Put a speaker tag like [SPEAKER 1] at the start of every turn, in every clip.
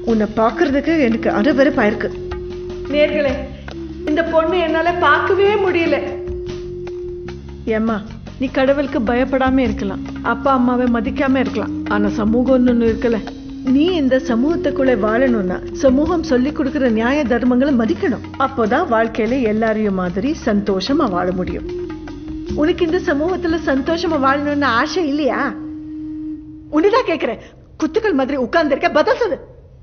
[SPEAKER 1] உன்னை பார்க்கறதுக்கு எனக்கு அருவருப்பாயிருக்கு நேர்களே இந்த பொண்ணு என்னால பார்க்கவே முடியல ஏம்மா நீ கடவுளுக்கு பயப்படாம இருக்கலாம் அப்பா அம்மாவை மதிக்காம இருக்கலாம் ஆனா சமூகம்னு ஒண்ணு இருக்குல்ல நீ இந்த சமூகத்துக்குள்ள வாழணும்னா சமூகம் சொல்லி கொடுக்கிற நியாய தர்மங்களை மதிக்கணும் அப்போதான் வாழ்க்கையில எல்லாரையும் மாதிரி சந்தோஷமா வாழ முடியும் உனக்கு இந்த சமூகத்துல சந்தோஷமா வாழணும்னு ஆசை இல்லையா உன்னிதான் கேக்குறேன் குத்துக்கள் மாதிரி உட்கார்ந்திருக்க பதில் சொல்லு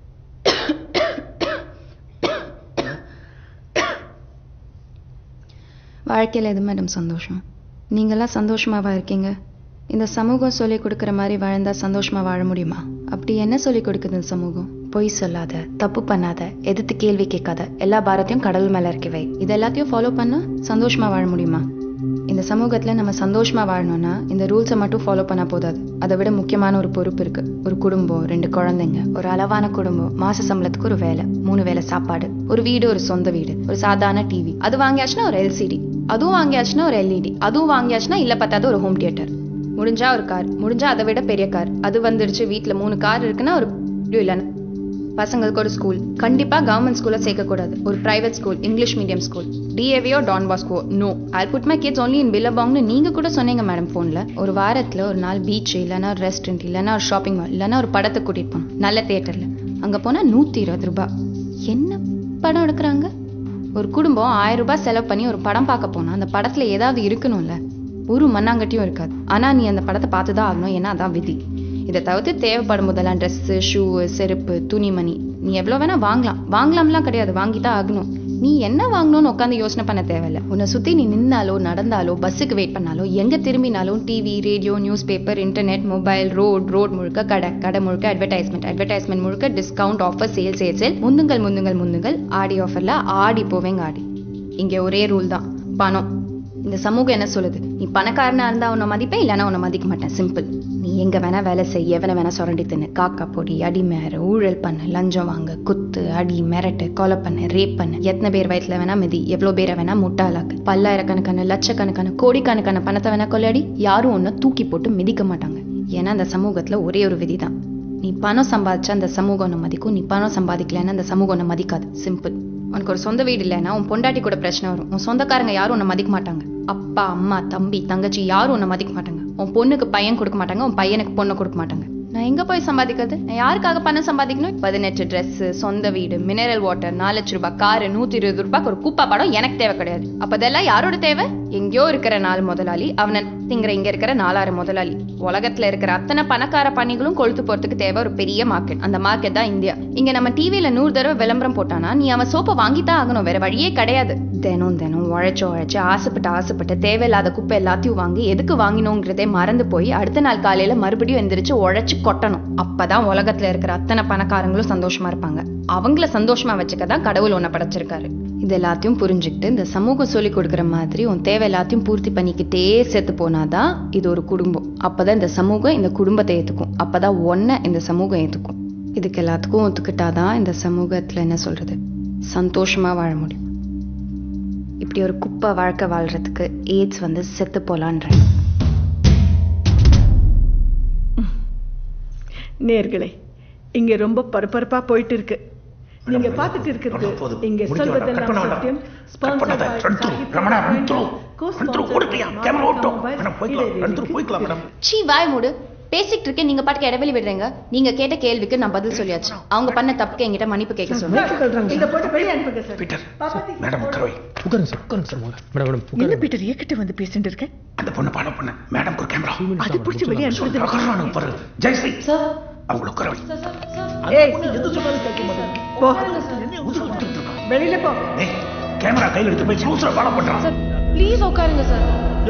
[SPEAKER 2] வாழ்க்கையில் எது மேடம் சந்தோஷம் நீங்களாம் சந்தோஷமாவா இருக்கீங்க இந்த சமூகம் சொல்லி கொடுக்குற மாதிரி வாழ்ந்தா சந்தோஷமா வாழ முடியுமா அப்படி என்ன சொல்லி கொடுக்குது இந்த சமூகம் பொய் சொல்லாத தப்பு பண்ணாத எதிர்த்து கேள்வி கேட்காத எல்லா பாரத்தையும் கடவுள் மேல இறக்கி வை இது எல்லாத்தையும் ஃபாலோ பண்ணா சந்தோஷமா வாழ முடியுமா இந்த சமூகத்துல நம்ம சந்தோஷமா வாழணும்னா இந்த ரூல்ஸை மட்டும் ஃபாலோ பண்ணா போதாது அதை விட முக்கியமான ஒரு பொறுப்பு இருக்கு ஒரு குடும்பம் ரெண்டு குழந்தைங்க ஒரு அளவான குடும்பம் மாச சம்பளத்துக்கு ஒரு வேலை மூணு வேளை சாப்பாடு ஒரு வீடு ஒரு சொந்த வீடு ஒரு சாதாரண டிவி அது வாங்கியாச்சுன்னா ஒரு எல்சிடி அதுவும் வாங்கியாச்சுன்னா ஒரு எல்இடி அதுவும் வாங்கியாச்சுன்னா இல்ல பத்தாது ஒரு ஹோம் தியேட்டர் முடிஞ்சா ஒரு கார் முடிஞ்சா அதை விட பெரிய கார் அது வந்துடுச்சு வீட்ல மூணு கார் இருக்குன்னா ஒரு இல்லைன்னா பசங்களுக்கு ஒரு ஸ்கூல் கண்டிப்பா கவர்மெண்ட் ஸ்கூல்ல சேர்க்க கூடாது ஒரு private school English medium school டிஏவியோ Don Bosco no I put my kids only in பில்லபாங்னு நீங்க கூட சொன்னீங்க மேடம் போன்ல ஒரு வாரத்துல ஒரு நாள் பீச் இல்லைன்னா ஒரு ரெஸ்டாரண்ட் இல்லைன்னா ஒரு ஷாப்பிங் மால் இல்லைன்னா ஒரு படத்துக்கு கூட்டிட்டு போகணும் நல்ல தியேட்டர்ல அங்க போனா நூத்தி இருபது ரூபாய் என்ன படம் எடுக்கிறாங்க ஒரு குடும்பம் ஆயிரம் ரூபாய் செலவு பண்ணி ஒரு படம் பார்க்க போனா அந்த படத்துல ஏதாவது இருக்கணும்ல ஒரு மண்ணாங்கட்டியும் இருக்காது ஆனா நீ அந்த படத்தை பார்த்து தான் ஆகணும் ஏன்னா அதான் விதி இதை தவிர்த்து தேவைப்படும் போதெல்லாம் ட்ரெஸ்ஸு ஷூ செருப்பு துணிமணி நீ எவ்வளோ வேணா வாங்கலாம் வாங்கலாம்லாம் கிடையாது வாங்கி தான் ஆகணும் நீ என்ன வாங்கணும்னு உட்காந்து யோசனை பண்ண தேவையில்ல உன்னை சுற்றி நீ நின்னாலோ நடந்தாலோ பஸ்ஸுக்கு வெயிட் பண்ணாலோ எங்கே திரும்பினாலும் TV radio news paper internet mobile road road முழுக்க கடை கடை முழுக்க அட்வர்டைஸ்மெண்ட் அட்வர்டைஸ்மெண்ட் முழுக்க discount offer sale sale sale முந்துங்கள் முந்துங்கள் முந்துங்கள் ஆடி ஆஃபரில் ஆடி போவேங்க ஆடி இங்கே ஒரே ரூல் தான் பணம் இந்த சமூகம் என்ன சொல்லுது நீ பணக்காரனா இருந்தா உன்னை மதிப்பேன் இல்லைன்னா உன்னை மதிக்க மாட்டேன் சிம்பிள் நீ எங்க வேணா வேலை செய்ய எவனை வேணா சுரண்டி தின்னு காக்கா பொடி அடிமேற ஊழல் பண்ணு லஞ்சம் வாங்க குத்து அடி மிரட்டு கொலை பண்ணு ரேப் பண்ணு எத்தனை பேர் வயிற்றுல வேணா மிதி எவ்வளோ பேரை வேணா முட்டாளாக்கு பல்லாயிரக்கணக்கான லட்சக்கணக்கான கோடிக்கணக்கான பணத்தை வேணா கொள்ளையடி யாரும் உன்னை தூக்கி போட்டு மிதிக்க மாட்டாங்க ஏன்னா அந்த சமூகத்துல ஒரே ஒரு விதி தான் நீ பணம் சம்பாதிச்சா அந்த சமூகம் உன்னை மதிக்கும் நீ பணம் சம்பாதிக்கலைன்னா அந்த சமூகம் உன்னை மதிக்காது சிம்பிள் உனக்கு ஒரு சொந்த வீடு இல்லைன்னா உன் பொண்டாட்டி கூட பிரச்சனை வரும் உன் சொந்தக்காரங்க யாரும் உன்னை மதிக்க மாட்டாங்க அப்பா அம்மா தம்பி தங்கச்சி யாரும் உன்னை மதிக்க மாட்டாங்க உன் பொண்ணுக்கு பையன் கொடுக்க மாட்டாங்க உன் பையனுக்கு பொண்ணு கொடுக்க மாட்டாங்க நான் எங்க போய் சம்பாதிக்கிறது நான் யாருக்காக பணம் சம்பாதிக்கணும் பதினெட்டு ட்ரெஸ் சொந்த வீடு மினரல் வாட்டர் நாலு லட்ச ரூபாய் காரு நூத்தி இருபது ரூபாய்க்கு ஒரு கூப்பா படம் எனக்கு தேவை கிடையாது அப்ப அதெல்லாம் யாரோட தேவை எங்கேயோ இருக்கிற நாலு முதலாளி அவனை திங்கிற இங்க இருக்கிற நாலாறு முதலாளி உலகத்துல இருக்கிற அத்தனை பணக்கார பணிகளும் கொழுத்து போறதுக்கு தேவை ஒரு பெரிய மார்க்கெட் அந்த மார்க்கெட் தான் இந்தியா இங்க நம்ம டிவியில நூறு தடவை விளம்பரம் போட்டானா நீ அவன் சோப்பை வாங்கித்தான் ஆகணும் வேற வழியே கிடையாது தினம் தினம் உழைச்சு உழைச்சு ஆசைப்பட்டு ஆசைப்பட்டு தேவையில்லாத குப்பை எல்லாத்தையும் வாங்கி எதுக்கு வாங்கினோங்கிறதே மறந்து போய் அடுத்த நாள் காலையில மறுபடியும் எந்திரிச்சு உழைச்சு கொட்டணும் அப்பதான் உலகத்துல இருக்கிற அத்தனை பணக்காரங்களும் சந்தோஷமா இருப்பாங்க அவங்கள சந்தோஷமா வச்சுக்க தான் கடவுள் உன்னை படைச்சிருக்காரு இது எல்லாத்தையும் புரிஞ்சுக்கிட்டு இந்த சமூகம் சொல்லி கொடுக்குற மாதிரி உன் தேவை எல்லாத்தையும் பூர்த்தி பண்ணிக்கிட்டே சேர்த்து போனாதான் இது ஒரு குடும்பம் அப்பதான் இந்த சமூகம் இந்த குடும்பத்தை ஏத்துக்கும் அப்பதான் ஒன்ன இந்த சமூகம் ஏத்துக்கும் இதுக்கு எல்லாத்துக்கும் ஒத்துக்கிட்டாதான் இந்த சமூகத்துல என்ன சொல்றது சந்தோஷமா வாழ முடியும் இப்படி ஒரு குப்பை வாழ்க்கை வாழ்றதுக்கு ஏட்ஸ் வந்து செத்து போலான்றேன்
[SPEAKER 1] நேர்களே இங்க ரொம்ப பரபரப்பா போயிட்டு இருக்கு நீங்க பார்த்துட்டு இருக்கிறது
[SPEAKER 3] போதும்.
[SPEAKER 1] இங்க
[SPEAKER 3] முடிஞ்ச வேண்டாம்.
[SPEAKER 1] சொல்வதெல்லாம்
[SPEAKER 3] கட் பண்ண வேண்டாம்.
[SPEAKER 1] சத்தியம்
[SPEAKER 3] கட் பண்ணாத. run through. Ramana, run through. run through. ஓடுப்பியா? camera ஓட்டும். மேடம், போய்க்கலாம். run through, போய்க்கலாம், மேடம்.
[SPEAKER 2] சீ வாய் மூடு பேசிட்டு இருக்கேன் நீங்க பாட்டுக்கு இடைவெளி விடுறீங்க நீங்க கேட்ட கேள்விக்கு நான் பதில் சொல்லியாச்சு அவங்க பண்ண தப்புக்கு என்கிட்ட மன்னிப்பு கேட்க சொல்லுங்க
[SPEAKER 1] இந்த போட்டு வெளியே அனுப்புங்க சார்
[SPEAKER 3] பீட்டர்
[SPEAKER 1] பாப்பாத்தி,
[SPEAKER 3] மேடம் உட்காரவை
[SPEAKER 4] உட்காருங்க சார் உட்காருங்க சார் முதல்ல மேடம் மேடம்
[SPEAKER 1] என்ன
[SPEAKER 4] உட்காருங்க
[SPEAKER 1] பீட்டர் ஏக்கிட்ட வந்து பேசிட்டு இருக்கேன்
[SPEAKER 3] அந்த பொண்ணு ஃபாலோ பண்ண மேடம் ஒரு கேமரா
[SPEAKER 1] அது பிடிச்சி வெளியே அனுப்புறது
[SPEAKER 3] பாரு ஜெயஸ்ரீ அவங்கள உட்காரவை
[SPEAKER 1] ஏய் போ வெளியில போ
[SPEAKER 3] டேய் கேமரா கையில் எடுத்து போய் க்ளோஸ்ல ஃபாலோ பண்றான்
[SPEAKER 2] ப்ளீஸ் உட்காருங்க சார்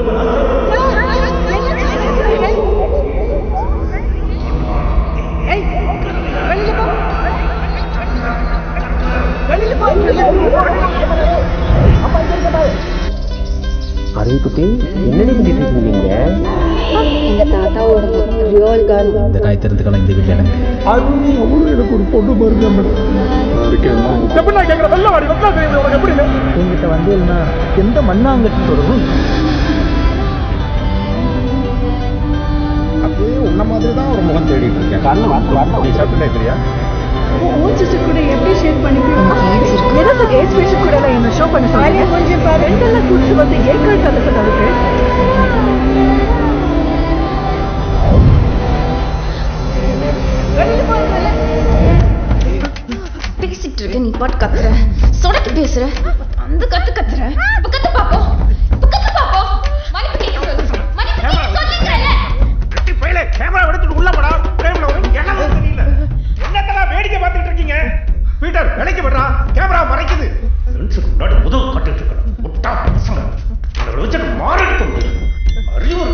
[SPEAKER 1] ஏய் வெளியில போ வெளியில போ
[SPEAKER 5] அருண் குட்டி என்னடி பண்ணிட்டு இருக்கீங்க நீங்க
[SPEAKER 6] எங்க தாத்தாவோட ரியல் கன்
[SPEAKER 4] இந்த காய் தெரிஞ்சுக்கலாம் இந்த வீட்டில் எனக்கு
[SPEAKER 5] அருண் அவளும் எனக்கு ஒரு பொண்ணு பாருங்க
[SPEAKER 4] உங்ககிட்ட வந்தேன்னா எந்த மண்ணாங்கட்டி தொடரும்
[SPEAKER 5] அப்படியே உன்ன மாதிரி தான் ஒரு முகம் தேடிட்டு இருக்கேன்
[SPEAKER 4] நீ சாப்பிட்டு இருக்கிறியா
[SPEAKER 1] மூச்சு பண்ண சொல்றீங்க கொஞ்சம் ரெண்டெல்லாம் கூட்டு வந்து ஏற்காடு கதை சொன்னதுக்கு
[SPEAKER 2] பேசிட்டு இருக்க நீ பாட்டு கத்துற சொடக்கு பேசுற அந்த கத்து கத்துற இப்ப கத்து பாப்போம் இப்ப கத்து பாப்போம் மன்னிப்பு கேட்க சொல்லு மன்னிப்பு கேட்க சொல்லுங்கறல
[SPEAKER 3] வெட்டி பயலே கேமரா எடுத்துட்டு உள்ள போடா பிரேம்ல ஒரு இளவும் தெரியல என்னத்தடா வேடிக்கை பார்த்துட்டு இருக்கீங்க பீட்டர் விலைக்கு விடுறா கேமரா மறைக்குது லென்ஸுக்கு முன்னாடி உதவு கட்டுட்டு இருக்கணும் முட்டா பசங்க அவங்களை வச்சுட்டு மாறிட்டு முடியும் அறிவு